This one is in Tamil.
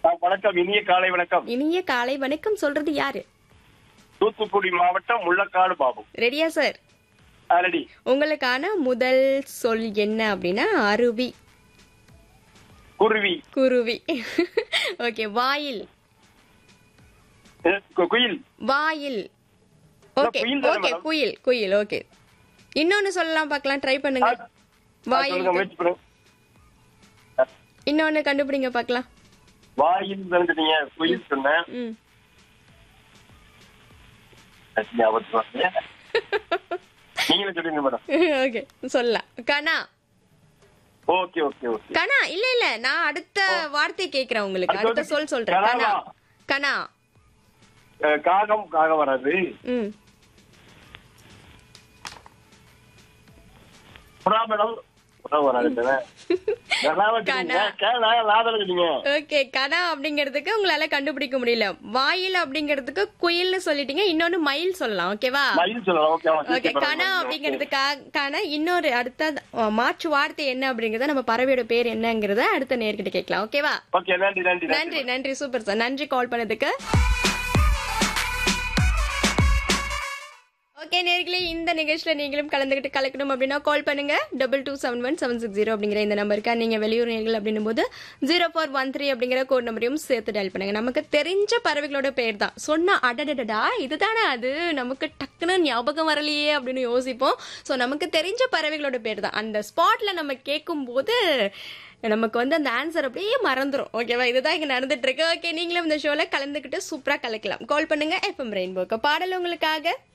ஆ, வணக்கம் இனிய காலை வணக்கம் இனிய காலை வணக்கம் சொல்றது யாரு தூத்துக்குடி மாவட்டம் முள்ளக்காடு பாபு ரெடியா சார் ஆல்ரெடி உங்களுக்கான முதல் சொல் என்ன அப்படின்னா அருவி குருவி குருவி ஓகே வாயில் அஹ், கு- குயில் வாயில் ஓகே குயில் தானே ஓகே மேடம்? குயில் குயில் ஓகே இன்னொன்னு சொல்லலாம் பார்க்கலாம் ட்ரை பண்ணுங்க ஆ, வாயில் சொல்லுங்க முயற்சி பண்ணுங்க இன்னொன்னு கண்டுபிடிங்க பார்க்கலாம் வாயில் வந்துட்டீங்க குயில் சொன்னேன் ம் ஞாபகத்துக்கு வரலையே. நீங்களே சொல்லுங்க மேடம் ஓகே சொல்லலாம் கனா ஓகே ஓகே ஓகே கனா இல்ல இல்ல நான் அடுத்த வார்த்தை கேக்குறேன் உங்களுக்கு அடுத்த அடுத்த சொல் சொல்றேன் கனா கனாவா? கனா அஹ், காகம் காகம் வராது ம் புறா மேடம் புறா வராது தானே? நல்லா வச்சுக்கீங்க. கேளா, லாபம் இருக்குங்க. ஓகே கனா அப்படிங்கிறதுக்கு உங்களால கண்டுபிடிக்க முடியல வாயில் அப்படிங்கிறதுக்கு குயில்னு சொல்லிட்டீங்க இன்னொன்னு மயில் சொல்லலாம் ஓகேவா மயில் சொல்லலாம் ஓகே ஆமா, ஓகே சரி, கனா பரவாயில்ல. அப்படிங்கிறதுக்கான இன்னொரு அடுத்த அஹ், மாற்று வார்த்தை என்ன அப்படிங்கறத நம்ம பறவையோட பேர் என்னங்கறத அடுத்த நேர்கிட்ட கேட்கலாம் ஓகேவா ஓகே நன்றி நன்றி நன்றி நன்றி சூப்பர் சார் நன்றி கால் பண்ணதுக்கு ஓகே நேர்களே இந்த நிகழ்ச்சியில நீங்களும் கலந்துகிட்டு கலக்கணும் அப்படின்னா கால் பண்ணுங்க double two seven one seven six zero அப்படிங்கிற இந்த நம்பருக்கு நீங்க வெளியூர் நேர்கள் அப்படின்னும் போது ஜீரோ ஃபோர் ஒன் த்ரீ அப்படிங்கிற கோட் நம்பரையும் சேர்த்து டயல் பண்ணுங்க நமக்கு தெரிஞ்ச பறவைகளோட பேர் தான் சொன்னா அடடடடா இதுதானே அது நமக்கு டக்குன்னு ஞாபகம் வரலையே அப்படின்னு யோசிப்போம் ஸோ நமக்கு தெரிஞ்ச பறவைகளோட பேர் தான் அந்த ஸ்பாட்ல நம்ம கேட்கும் போது நமக்கு வந்து அந்த ஆன்சர் அப்படியே மறந்துரும் ஓகேவா இதுதான் இங்க நடந்துட்டு இருக்கு ஓகே நீங்களும் இந்த ஷோல கலந்துக்கிட்டு சூப்பரா கலக்கலாம் கால் பண்ணுங்க எஃப்எம் ரெயின்போக்கு பாடல் உங்களுக்காக